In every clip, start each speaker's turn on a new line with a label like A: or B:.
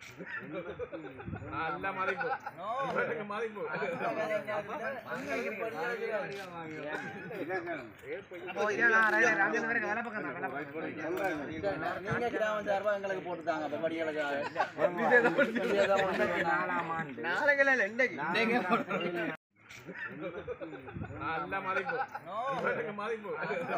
A: நல்ல மதிப்பு இவருக்கு மதிப்பு
B: நீங்க கிராமம் சார்பா எங்களுக்கு போட்டு தாங்க அப்ப படிகளுக்காக
A: நல்ல மதிப்பு இவருக்கு மதிப்பு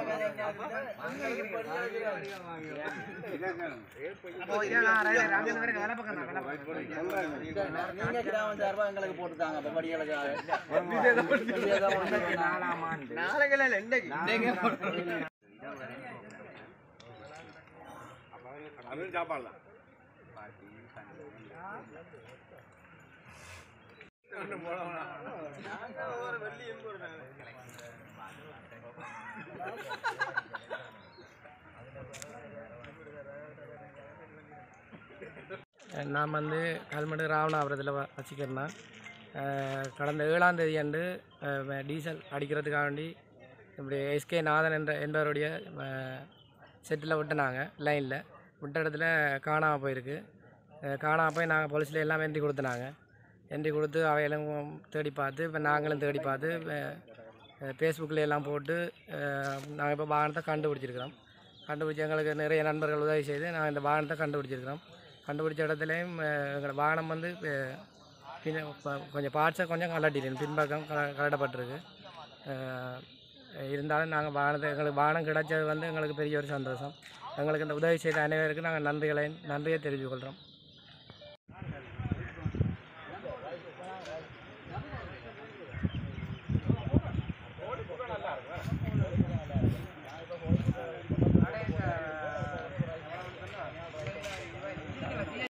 B: நீங்க கிராமம் சார்பா எங்களுக்கு போட்டு தாங்க அப்ப படிகளுக்காக
A: அதுவும் சாப்பாடலாம்
C: நான் வந்து கல்மடு ராமநாபுரத்தில் வ வசிக்கிறேன்னா கடந்த ஏழாம் தேதி அன்று அஹ், வ- டீசல் அடிக்கிறதுக்காக வேண்டி இப்படி எஸ்கே நாதன் என்ற என்பவருடைய செட்டில் விட்டுனாங்க லைனில் விட்ட இடத்துல காணாமல் போயிருக்கு அஹ், காணாமல் போய் நாங்கள் போலீஸில் எல்லாம் என்ட்ரி கொடுத்துனாங்க என்ட்ரி கொடுத்து அவையெல்லாம் தேடி பார்த்து இப்போ நாங்களும் தேடி பார்த்து ஃபேஸ்புக்கில் எல்லாம் போட்டு நாங்கள் இப்போ வாகனத்தை கண்டுபிடிச்சிருக்கிறோம் கண்டுபிடிச்சி எங்களுக்கு நிறைய நண்பர்கள் உதவி செய்து நாங்கள் இந்த வாகனத்தை கண்டுபிடிச்சிருக்கிறோம் கண்டுபிடிச்ச இடத்துலையும் அஹ், எங்களோட வாகனம் வந்து அஹ், பின்ன ப- கொஞ்சம் பார்ட்ஸை கொஞ்சம் கலட்டிட்டு பின்பக்கம் கல கலட்டப்பட்டிருக்கு அஹ், இருந்தாலும் நாங்கள் வாகனத்தை எங்களுக்கு வாகனம் கிடைச்சது வந்து எங்களுக்கு பெரிய ஒரு சந்தோஷம் எங்களுக்கு இந்த உதவி செய்த அனைவருக்கும் நாங்கள் நன்றிகளை நன்றியை தெரிவித்துக் கொள்கிறோம்